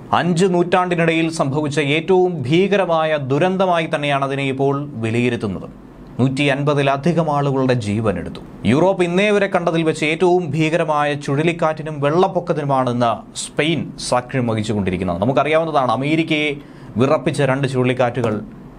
അഞ്ച് നൂറ്റാണ്ടിനിടയിൽ സംഭവിച്ച ഏറ്റവും ഭീകരമായ ദുരന്തമായി തന്നെയാണ് അതിനെ ഇപ്പോൾ വിലയിരുത്തുന്നത് നൂറ്റി അൻപതിലധികം ആളുകളുടെ ജീവൻ എടുത്തു യൂറോപ്പ് ഇന്നേ വരെ കണ്ടതിൽ വെച്ച് ഏറ്റവും ഭീകരമായ ചുഴലിക്കാറ്റിനും വെള്ളപ്പൊക്കത്തിനുമാണ് ഇന്ന് സ്പെയിൻ സാക്ഷ്യം വഹിച്ചുകൊണ്ടിരിക്കുന്നത് നമുക്കറിയാവുന്നതാണ് അമേരിക്കയെ വിറപ്പിച്ച രണ്ട് ചുഴലിക്കാറ്റുകൾ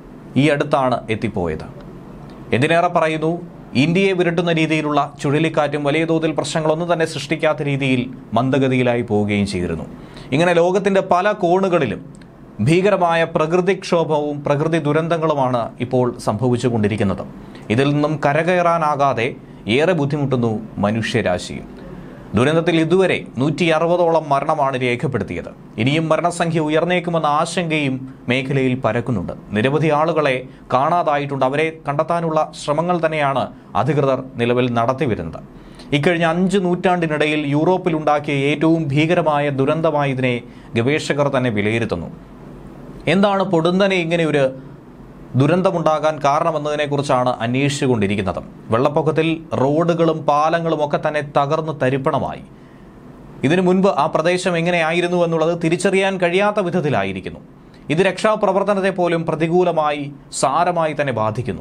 ഈ അടുത്താണ് എത്തിപ്പോയത് എന്തിനേറെ പറയുന്നു ഇന്ത്യയെ വിരട്ടുന്ന രീതിയിലുള്ള ചുഴലിക്കാറ്റും വലിയ തോതിൽ പ്രശ്നങ്ങളൊന്നും തന്നെ സൃഷ്ടിക്കാത്ത രീതിയിൽ മന്ദഗതിയിലായി പോവുകയും ചെയ്തിരുന്നു ഇങ്ങനെ ലോകത്തിന്റെ പല കോണുകളിലും ഭീകരമായ പ്രകൃതിക്ഷോഭവും പ്രകൃതി ദുരന്തങ്ങളുമാണ് ഇപ്പോൾ സംഭവിച്ചുകൊണ്ടിരിക്കുന്നത് ഇതിൽ നിന്നും കരകയറാനാകാതെ ഏറെ ബുദ്ധിമുട്ടുന്നു മനുഷ്യരാശിയും ദുരന്തത്തിൽ ഇതുവരെ നൂറ്റി അറുപതോളം മരണമാണ് രേഖപ്പെടുത്തിയത് ഇനിയും മരണസംഖ്യ ഉയർന്നേക്കുമെന്ന ആശങ്കയും മേഖലയിൽ പരക്കുന്നുണ്ട് നിരവധി ആളുകളെ കാണാതായിട്ടുണ്ട് അവരെ കണ്ടെത്താനുള്ള ശ്രമങ്ങൾ തന്നെയാണ് അധികൃതർ നിലവിൽ നടത്തിവരുന്നത് ഇക്കഴിഞ്ഞ അഞ്ച് നൂറ്റാണ്ടിനിടയിൽ യൂറോപ്പിലുണ്ടാക്കിയ ഏറ്റവും ഭീകരമായ ദുരന്തമായി ഇതിനെ ഗവേഷകർ തന്നെ വിലയിരുത്തുന്നു എന്താണ് പൊടുന്നനെ ഇങ്ങനെ ഒരു ദുരന്തമുണ്ടാകാൻ കാരണമെന്നതിനെക്കുറിച്ചാണ് അന്വേഷിച്ചുകൊണ്ടിരിക്കുന്നത് വെള്ളപ്പൊക്കത്തിൽ റോഡുകളും പാലങ്ങളും ഒക്കെ തന്നെ തകർന്ന് തരിപ്പണമായി ഇതിനു മുൻപ് ആ പ്രദേശം എങ്ങനെയായിരുന്നു എന്നുള്ളത് തിരിച്ചറിയാൻ കഴിയാത്ത വിധത്തിലായിരിക്കുന്നു ഇത് രക്ഷാപ്രവർത്തനത്തെ പോലും പ്രതികൂലമായി സാരമായി തന്നെ ബാധിക്കുന്നു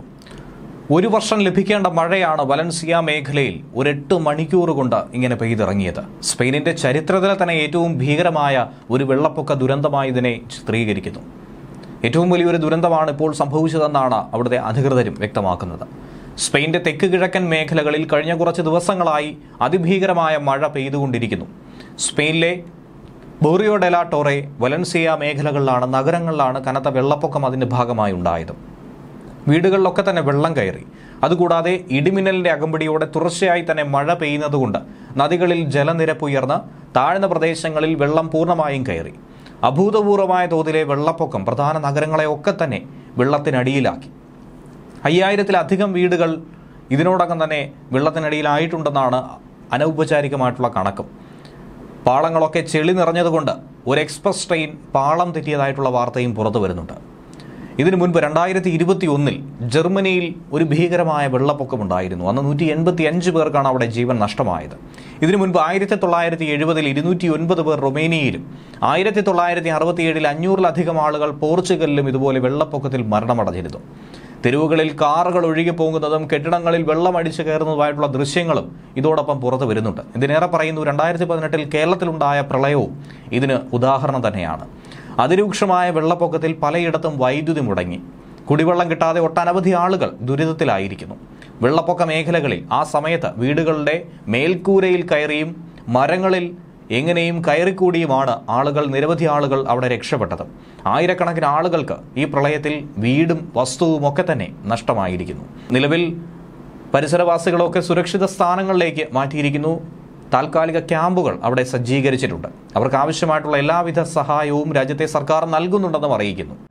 ഒരു വർഷം ലഭിക്കേണ്ട മഴയാണ് വലൻസിയ മേഖലയിൽ ഒരു എട്ട് മണിക്കൂർ കൊണ്ട് ഇങ്ങനെ പെയ്തിറങ്ങിയത് സ്പെയിനിന്റെ ചരിത്രത്തിലെ തന്നെ ഏറ്റവും ഭീകരമായ ഒരു വെള്ളപ്പൊക്ക ദുരന്തമായി ഇതിനെ ചിത്രീകരിക്കുന്നു ഏറ്റവും വലിയൊരു ദുരന്തമാണ് ഇപ്പോൾ സംഭവിച്ചതെന്നാണ് അവിടുത്തെ അധികൃതരും വ്യക്തമാക്കുന്നത് സ്പെയിന്റെ തെക്ക് കിഴക്കൻ മേഖലകളിൽ കഴിഞ്ഞ കുറച്ച് ദിവസങ്ങളായി അതിഭീകരമായ മഴ പെയ്തുകൊണ്ടിരിക്കുന്നു സ്പെയിനിലെ ബോറിയോ ഡെലാ ടോറെ വലൻസിയ മേഖലകളിലാണ് നഗരങ്ങളിലാണ് കനത്ത വെള്ളപ്പൊക്കം അതിന്റെ ഭാഗമായി ഉണ്ടായത് വീടുകളിലൊക്കെ തന്നെ വെള്ളം കയറി അതുകൂടാതെ ഇടിമിന്നലിന്റെ അകമ്പടിയോടെ തുടർച്ചയായി തന്നെ മഴ പെയ്യുന്നതുകൊണ്ട് നദികളിൽ ജലനിരപ്പ് ഉയർന്ന് താഴ്ന്ന പ്രദേശങ്ങളിൽ വെള്ളം പൂർണ്ണമായും കയറി അഭൂതപൂർവമായ തോതിലെ വെള്ളപ്പൊക്കം പ്രധാന നഗരങ്ങളെ ഒക്കെ തന്നെ വെള്ളത്തിനടിയിലാക്കി അയ്യായിരത്തിലധികം വീടുകൾ ഇതിനോടകം തന്നെ വെള്ളത്തിനടിയിലായിട്ടുണ്ടെന്നാണ് അനൗപചാരികമായിട്ടുള്ള കണക്കും പാളങ്ങളൊക്കെ ചെളി നിറഞ്ഞതുകൊണ്ട് ഒരു എക്സ്പ്രസ് ട്രെയിൻ പാളം തെറ്റിയതായിട്ടുള്ള വാർത്തയും പുറത്തു വരുന്നുണ്ട് ഇതിനു മുൻപ് രണ്ടായിരത്തി ഇരുപത്തി ഒന്നിൽ ജർമ്മനിയിൽ ഒരു ഭീകരമായ വെള്ളപ്പൊക്കമുണ്ടായിരുന്നു അന്ന് നൂറ്റി എൺപത്തി അഞ്ച് പേർക്കാണ് അവിടെ ജീവൻ നഷ്ടമായത് ഇതിനു മുൻപ് ആയിരത്തി തൊള്ളായിരത്തി എഴുപതിൽ ഇരുന്നൂറ്റി ഒൻപത് പേർ റൊമേനിയയിലും ആയിരത്തി തൊള്ളായിരത്തി അറുപത്തിയേഴിൽ അഞ്ഞൂറിലധികം ആളുകൾ പോർച്ചുഗലിലും ഇതുപോലെ വെള്ളപ്പൊക്കത്തിൽ മരണമടഞ്ഞിരുന്നു തെരുവുകളിൽ കാറുകൾ ഒഴുകി പോകുന്നതും കെട്ടിടങ്ങളിൽ വെള്ളം അടിച്ചു കയറുന്നതുമായിട്ടുള്ള ദൃശ്യങ്ങളും ഇതോടൊപ്പം പുറത്തു വരുന്നുണ്ട് ഇതിനേറെ പറയുന്നു രണ്ടായിരത്തി പതിനെട്ടിൽ കേരളത്തിലുണ്ടായ പ്രളയവും ഇതിന് ഉദാഹരണം തന്നെയാണ് അതിരൂക്ഷമായ വെള്ളപ്പൊക്കത്തിൽ പലയിടത്തും വൈദ്യുതി മുടങ്ങി കുടിവെള്ളം കിട്ടാതെ ഒട്ടനവധി ആളുകൾ ദുരിതത്തിലായിരിക്കുന്നു വെള്ളപ്പൊക്ക മേഖലകളിൽ ആ സമയത്ത് വീടുകളുടെ മേൽക്കൂരയിൽ കയറിയും മരങ്ങളിൽ എങ്ങനെയും കയറിക്കൂടിയുമാണ് ആളുകൾ നിരവധി ആളുകൾ അവിടെ രക്ഷപ്പെട്ടത് ആയിരക്കണക്കിന് ആളുകൾക്ക് ഈ പ്രളയത്തിൽ വീടും വസ്തുവും ഒക്കെ തന്നെ നഷ്ടമായിരിക്കുന്നു നിലവിൽ പരിസരവാസികളൊക്കെ സുരക്ഷിത സ്ഥാനങ്ങളിലേക്ക് മാറ്റിയിരിക്കുന്നു താൽക്കാലിക ക്യാമ്പുകൾ അവിടെ സജ്ജീകരിച്ചിട്ടുണ്ട് അവർക്ക് ആവശ്യമായിട്ടുള്ള എല്ലാവിധ സഹായവും രാജ്യത്തെ സർക്കാർ നൽകുന്നുണ്ടെന്നും അറിയിക്കുന്നു